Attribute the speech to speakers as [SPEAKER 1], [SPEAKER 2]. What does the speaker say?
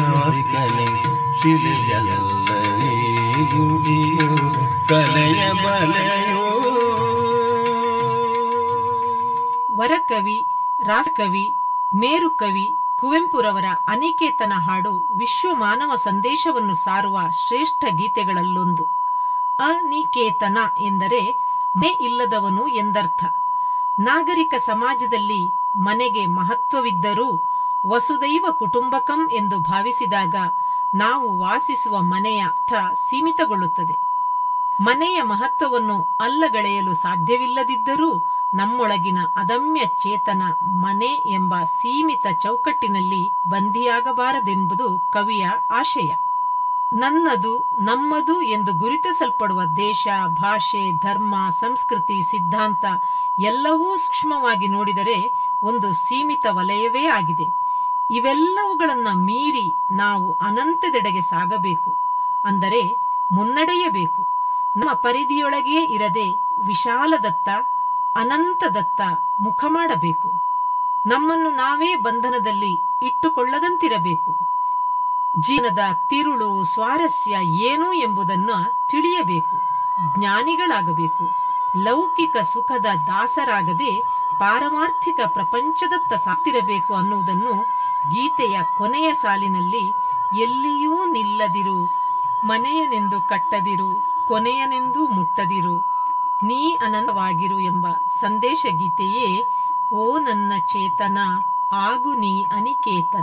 [SPEAKER 1] ಕಲೆ ಶಿಲೆಯಲ್ಲೇ ಗುಡಿಯೋ ಕಲೆಯ ಬಲೆಯೋ
[SPEAKER 2] ವರಕವಿ ರಾಸಕವಿ ಮೇರುಕವಿ ಕುವೆಂಪುರವರ ಅನಿಕೇತನ ಹಾಡು ವಿಶ್ವ ಮಾನವ ಸಂದೇಶವನ್ನು ಸಾರುವ ಶ್ರೇಷ್ಠ ಗೀತೆಗಳಲ್ಲೊಂದು ಅನಿಕೇತನ ಎಂದರೆ ಮನೆ ಇಲ್ಲದವನು ಎಂದರ್ಥ ನಾಗರಿಕ ಸಮಾಜದಲ್ಲಿ ಮನೆಗೆ ಮಹತ್ವವಿದ್ದರೂ ವಸುದೈವ ಕುಟುಂಬಕಂ ಎಂದು ಭಾವಿಸಿದಾಗ ನಾವು ವಾಸಿಸುವ ಮನೆಯ ಅರ್ಥ ಸೀಮಿತಗೊಳ್ಳುತ್ತದೆ ಮನೆಯ ಮಹತ್ವವನ್ನು ಅಲ್ಲಗಳೆಯಲು ಸಾಧ್ಯವಿಲ್ಲದಿದ್ದರೂ ನಮ್ಮೊಳಗಿನ ಅದಮ್ಯ ಚೇತನ ಮನೆ ಎಂಬ ಸೀಮಿತ ಚೌಕಟ್ಟಿನಲ್ಲಿ ಬಂದಿಯಾಗಬಾರದೆಂಬುದು ಕವಿಯ ಆಶಯ ನನ್ನದು ನಮ್ಮದು ಎಂದು ಗುರುತಿಸಲ್ಪಡುವ ದೇಶ ಭಾಷೆ ಧರ್ಮ ಸಂಸ್ಕೃತಿ ಸಿದ್ಧಾಂತ ಎಲ್ಲವೂ ಸೂಕ್ಷ್ಮವಾಗಿ ನೋಡಿದರೆ ಒಂದು ಸೀಮಿತ ವಲಯವೇ ಆಗಿದೆ ಇವೆಲ್ಲವುಗಳನ್ನ ಮೀರಿ ನಾವು ಅನಂತದೆಡೆಗೆ ಸಾಗಬೇಕು ಅಂದರೆ ಮುನ್ನಡೆಯಬೇಕು ನಮ್ಮ ಪರಿಧಿಯೊಳಗೇ ಇರದೆ ವಿಶಾಲದತ್ತ ಅನಂತದತ್ತ ಮುಖ ಮಾಡಬೇಕು ನಮ್ಮನ್ನು ನಾವೇ ಬಂಧನದಲ್ಲಿ ಇಟ್ಟುಕೊಳ್ಳದಂತಿರಬೇಕು ಜೀವನದ ತಿರುಳು ಸ್ವಾರಸ್ಯ ಏನು ಎಂಬುದನ್ನು ತಿಳಿಯಬೇಕು ಜ್ಞಾನಿಗಳಾಗಬೇಕು ಲೌಕಿಕ ಸುಖದ ದಾಸರಾಗದೆ ಪಾರಮಾರ್ಥಿಕ ಪ್ರಪಂಚದತ್ತ ಸಾಕ್ತಿರಬೇಕು ಅನ್ನುವುದನ್ನು ಗೀತೆಯ ಕೊನೆಯ ಸಾಲಿನಲ್ಲಿ ಎಲ್ಲಿಯೂ ನಿಲ್ಲದಿರು ಮನೆಯನೆಂದು ಕಟ್ಟದಿರು ಕೊನೆಯನೆಂದೂ ಮುಟ್ಟದಿರು ನೀ ಅನಂತವಾಗಿರು ಎಂಬ ಸಂದೇಶ ಗೀತೆಯೇ ಓ ನನ್ನ ಚೇತನ ಆಗು ನೀ ಅನಿಕೇತನ